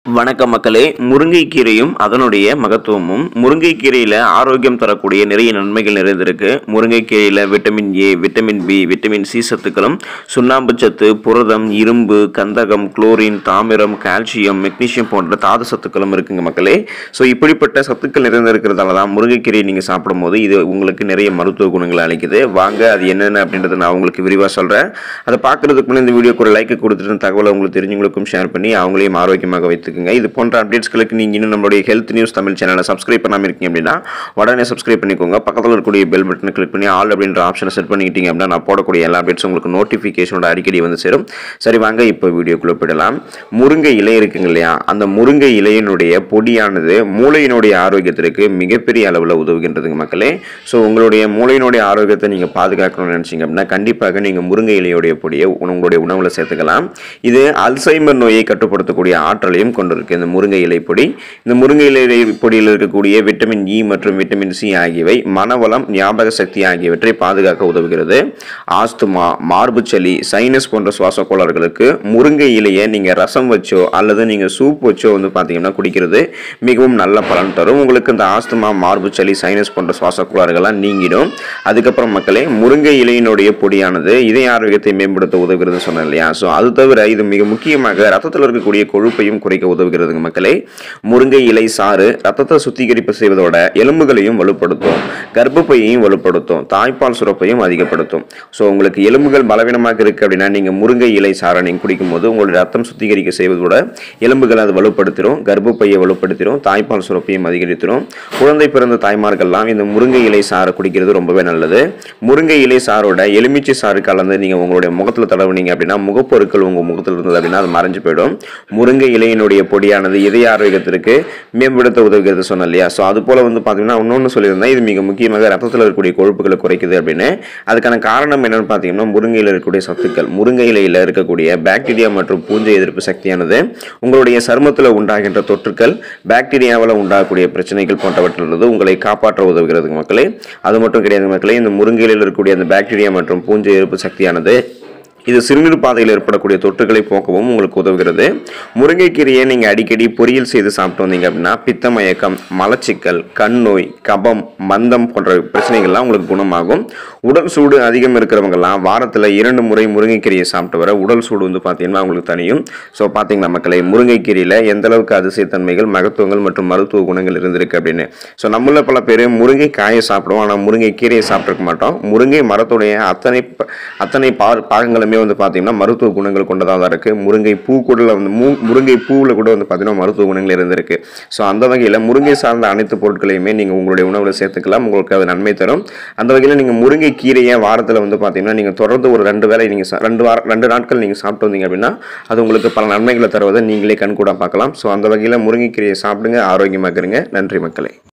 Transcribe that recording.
வணக்கம் மக்களே முருங்கைக்கீரையும் அதனுடைய மகத்துவமும் முருங்கைக்கீரையில் ஆரோக்கியம் தரக்கூடிய நிறைய நன்மைகள் நிறைந்திருக்கு முருங்கைக்கீரையில் vitamin A vitamin B vitamin C சத்துக்களும் சுண்ணாம்பு சத்து புரதம் இரும்பு கந்தகம் குளோரின் தாமிரம் கால்சியம் மெக்னீசியம் போன்ற தாது சத்துக்களும் இருக்குங்க மக்களே ஸோ இப்படிப்பட்ட சத்துக்கள் நிறைந்திருக்கிறதால தான் முருங்கைக்கீரையை நீங்கள் சாப்பிடும்போது இது உங்களுக்கு நிறைய மருத்துவ குணங்களை அளிக்குது வாங்க அது என்னென்ன அப்படின்றத நான் உங்களுக்கு விரிவாக சொல்கிறேன் அதை பார்க்குறதுக்கு முன்னாடி இந்த வீடியோக்கு ஒரு லைக் கொடுத்துட்டு தகவலை உங்களுக்கு தெரிஞ்சவங்களுக்கும் ஷேர் பண்ணி அவங்களையும் ஆரோக்கியமாக வைத்துக்குங்க இது போன்ற அப்டேட்ஸ்களுக்கு நீங்கள் இன்னும் நம்மளுடைய ஹெல்த் நியூஸ் தமிழ் சேனலை சப்ஸ்கிரைப் பண்ணாமல் இருக்கீங்க அப்படின்னா உடனே சப்ஸ்கிரைப் பண்ணிக்கோங்க பக்கத்தில் இருக்கக்கூடிய பெல் பட்டனை கிளிக் பண்ணி ஆல் அப்படின்ற ஆப்ஷனை செட் பண்ணிக்கிட்டீங்க அப்படின்னா நான் போடக்கூடிய எல்லா அப்டேட்ஸும் உங்களுக்கு நோட்டிஃபிகேஷனோட அடிக்கடி வந்து சேரும் சரி வாங்க இப்போ வீடியோக்குள்ளே போயிடலாம் முருங்கை இலை இருக்குங்க இல்லையா அந்த முருங்கை இலையினுடைய பொடியானது மூளையினுடைய ஆரோக்கியத்திற்கு மிகப்பெரிய அளவில் உதவுகின்றதுங்க மக்களே ஸோ உங்களுடைய மூளையினுடைய ஆரோக்கியத்தை நீங்கள் பாதுகாக்கணும்னு நினச்சிங்க அப்படின்னா கண்டிப்பாக நீங்கள் முருங்கை இலையுடைய பொடியை உங்களுடைய உணவில் சேர்த்துக்கலாம் இது அல்சைமர் நோயை கட்டுப்படுத்தக்கூடிய ஆற்றலையும் கொண்டிருக்கு இந்த முருங்கை இலை பொடி இந்த முருங்கை இலை பொடியில் இருக்கக்கூடிய விட்டமின் இ மற்றும் விட்டமின் சி ஆகியவை மனவளம் ஞாபக சக்தி ஆகியவற்றை பாதுகாக்க உதவுகிறது ஆஸ்துமா மார்பு சளி சைனஸ் போன்ற சுவாச கோளாறுகளுக்கு முருங்கை இலையை நீங்கள் ரசம் வச்சோ அல்லது நீங்கள் சூப் வச்சோ வந்து பார்த்தீங்கன்னா குடிக்கிறது மிகவும் நல்ல பலன் தரும் உங்களுக்கு இந்த ஆஸ்துமா மார்பு சளி சைனஸ் போன்ற சுவாச கோளாறுகள்லாம் நீங்கிடும் அதுக்கப்புறம் மக்களே முருங்கை இலையினுடைய பொடியானது இதய ஆரோக்கியத்தை மேம்படுத்த உதவுகிறது சொன்னேன் இல்லையா ஸோ அது தவிர இது மிக முக்கியமாக ரத்தத்தில் இருக்கக்கூடிய கொழுப்பையும் குறைக்க உதவுகிறதுங்க மக்களே முருங்கை இலை சாறு ரத்தத்தை சுத்திகரிப்பு செய்வதோட எலும்புகளையும் வலுப்படுத்தும் கர்ப்பப்பையையும் வலுப்படுத்தும் தாய்ப்பால் சுரப்பையும் அதிகப்படுத்தும் ஸோ உங்களுக்கு எலும்புகள் பலவீனமாக இருக்குது அப்படின்னா நீங்கள் முருங்கை இலை சாறை நீங்கள் குடிக்கும்போது உங்களுடைய ரத்தம் சுத்திகரிக்க செய்வதோட எலும்புகளை அது வலுப்படுத்திடும் கர்ப்பப்பையை வலுப்படுத்திடும் தாய்ப்பால் சுரப்பையும் அதிகரித்திடும் குழந்தை பிறந்த தாய்மார்கள்லாம் இந்த முருங்கை இலை சாறை குடிக்கிறது ரொம்பவே நல்லது முருங்கை இலை சாரோட எலுமிச்சை சாறு கலந்து நீங்கள் உங்களுடைய முகத்தில் தடவுனீங்க அப்படின்னா முகப்பொருட்கள் உங்கள் முகத்தில் இருந்தது அப்படின்னா அது மறைஞ்சு போயிடும் முருங்கை இலையினுடைய பொடியானது இதய ஆரோக்கியத்திற்கு மேம்படுத்த உதவுகிறது சொன்னேன் இல்லையா ஸோ அது போல் வந்து பார்த்தீங்கன்னா இன்னொன்று சொல்லியிருந்தேன் இது மிக முக்கியமாக ரத்தத்தில் இருக்கக்கூடிய கொழுப்புகளை குறைக்குது அப்படின்னு அதுக்கான காரணம் என்னன்னு பார்த்தீங்கன்னா முருங்கையில் இருக்கக்கூடிய சத்துக்கள் முருங்கை இலையில் இருக்கக்கூடிய பாக்டீரியா மற்றும் பூஞ்சை எதிர்ப்பு சக்தியானது உங்களுடைய சருமத்தில் உண்டாகின்ற தொற்றுக்கள் பாக்டீரியாவில் உண்டாகக்கூடிய பிரச்சனைகள் போன்றவற்றிலிருந்து உங்களை காப்பாற்ற உதவுகிறது மக்களே அது மட்டும் கிடையாது மக்களே இந்த முருங்கையில் இருக்கக்கூடிய அந்த பாக்டீரியா மற்றும் பூஞ்சை எதிர்ப்பு சக்தியானது இது சிறுநீர் பாதையில் ஏற்படக்கூடிய தொற்றுகளை போக்கவும் உங்களுக்கு உதவுகிறது முருங்கைக்கீரையை நீங்கள் அடிக்கடி பொரியல் செய்து சாப்பிட்டு வந்தீங்க அப்படின்னா பித்த மயக்கம் மலச்சிக்கல் கண் நோய் கபம் மந்தம் போன்ற பிரச்சனைகள்லாம் உங்களுக்கு குணமாகும் உடல் சூடு அதிகம் இருக்கிறவங்கலாம் வாரத்தில் இரண்டு முறை முருங்கைக்கீரையை சாப்பிட்டு வர உடல் சூடு வந்து பார்த்தீங்கன்னா உங்களுக்கு தனியும் ஸோ பார்த்தீங்களா மக்களை முருங்கைக்கீரையில் எந்த அளவுக்கு அதிசயத்தன்மைகள் மகத்துவங்கள் மற்றும் மருத்துவ குணங்கள் இருந்திருக்கு அப்படின்னு ஸோ நம்மள பல பேர் முருங்கை காயை சாப்பிடுவோம் ஆனால் முருங்கை கீரையை சாப்பிட்ருக்க மாட்டோம் முருங்கை மரத்துடைய அத்தனை ப- அத்தனை பா பாகங்களுமே வந்து பார்த்தீங்கன்னா மருத்துவ குணங்கள் கொண்டதாக தான் இருக்குது முருங்கை பூ கூட வந்து மூ முருங்கை பூவில் கூட வந்து பார்த்தீங்கன்னா மருத்துவ குணங்கள் இருந்திருக்கு ஸோ அந்த வகையில் முருங்கை சார்ந்த அனைத்து பொருட்களையுமே நீங்கள் உங்களுடைய உணவில் சேர்த்துக்கலாம் உங்களுக்கு அது நன்மை தரும் அந்த வகையில் நீங்கள் முருங்கை கீரையை வாரத்தில் வந்து பார்த்தீங்கன்னா நீங்கள் தொடர்ந்து ஒரு ரெண்டு வேளை நீங்கள் ரெண்டு வாரம் ரெண்டு நாட்கள் நீங்கள் சாப்பிட்டு வந்தீங்க அப்படின்னா அது உங்களுக்கு பல நன்மைகளை தருவதை நீங்களே கண்கூட பார்க்கலாம் ஸோ அந்த வகையில் முருங்கைக்கீரையை சாப்பிடுங்க ஆரோக்கியமாக இருங்க நன்றி மக்களே